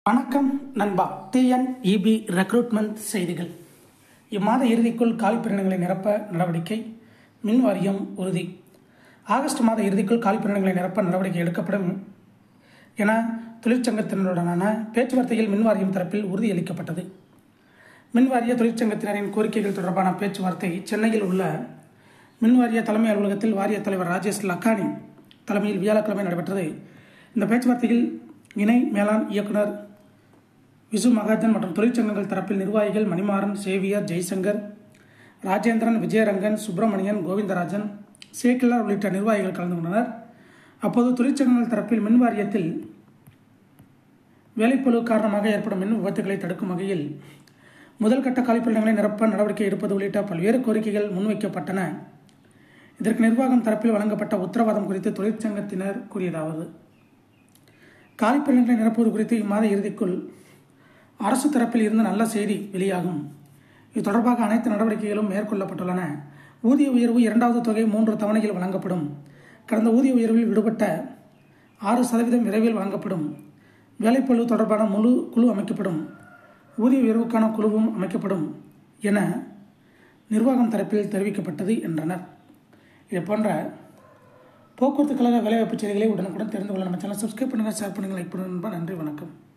வணக்கம் நண்பா TNEB recruitment செய்திகள் இம்மாத இறுதிக்குள் காலிப்பிரணங்களை நிரப்ப நடவடிக்கை மின் வாரியம் உறுதி ஆகஸ்ட் மாத இறுதிக்குள் காலிப்பிரணங்களை நிரப்ப நடவடிக்கை எடுக்கப்படும் என தொழிற்சங்கத்தினருடனான பேச்சுவார்த்தையில் மின் வாரியம் தரப்பில் உறுதியளிக்கப்பட்டது மின் வாரிய தொழிற்சங்கத்தினரின் கோரிக்கைகள் தொடர்பான பேச்சுவார்த்தை சென்னையில் உள்ள மின் வாரிய தலைமை அலுவலகத்தில் வாரிய தலைவர் ராஜேஷ் லக்கானி தலைமையில் வியாழக்கிழமை நடைபெற்றது இந்த பேச்சுவார்த்தையில் இணை மேலாண் இயக்குனர் விசு மகாஜன் மற்றும் தொழிற்சங்கங்கள் தரப்பில் நிர்வாகிகள் மணிமாறன் சேவியர் ஜெய்சங்கர் ராஜேந்திரன் விஜயரங்கன் சுப்பிரமணியன் கோவிந்தராஜன் சேக்கிலார் உள்ளிட்ட நிர்வாகிகள் கலந்து கொண்டனர் அப்போது தொழிற்சங்கங்கள் தரப்பில் மின் வாரியத்தில் வேலைப்பளு காரணமாக ஏற்படும் மின் விபத்துகளை தடுக்கும் வகையில் முதல் கட்ட காலிப்பணிகளை நிரப்ப நடவடிக்கை எடுப்பது உள்ளிட்ட பல்வேறு கோரிக்கைகள் முன்வைக்கப்பட்டன இதற்கு நிர்வாகம் தரப்பில் வழங்கப்பட்ட உத்தரவாதம் குறித்து தொழிற்சங்கத்தினர் கூறியதாவது காலிப்பணிகளை நிரப்புவது குறித்து இம்மாத இறுதிக்குள் அரசு தரப்பில் இருந்து நல்ல செய்தி வெளியாகும் இது தொடர்பாக அனைத்து நடவடிக்கைகளும் மேற்கொள்ளப்பட்டுள்ளன ஊதிய உயர்வு இரண்டாவது தொகை மூன்று தவணையில் வழங்கப்படும் கடந்த ஊதிய உயர்வில் விடுபட்ட ஆறு சதவீதம் விரைவில் வழங்கப்படும் வேலைப்பளு தொடர்பான முழு குழு அமைக்கப்படும் ஊதிய உயர்வுக்கான குழுவும் அமைக்கப்படும் என நிர்வாகம் தரப்பில் தெரிவிக்கப்பட்டது என்றனர் இது போன்ற போக்குவரத்து கழக வேலைவாய்ப்பு செய்திகளை உடனுக்குடன் தெரிந்து கொள்ள நம்ம சேனல் சப்ஸ்கிரைப் பண்ணுங்கள் ஷேர் பண்ணுங்கள் லைக் பண்ணுங்கள் நன்றி வணக்கம்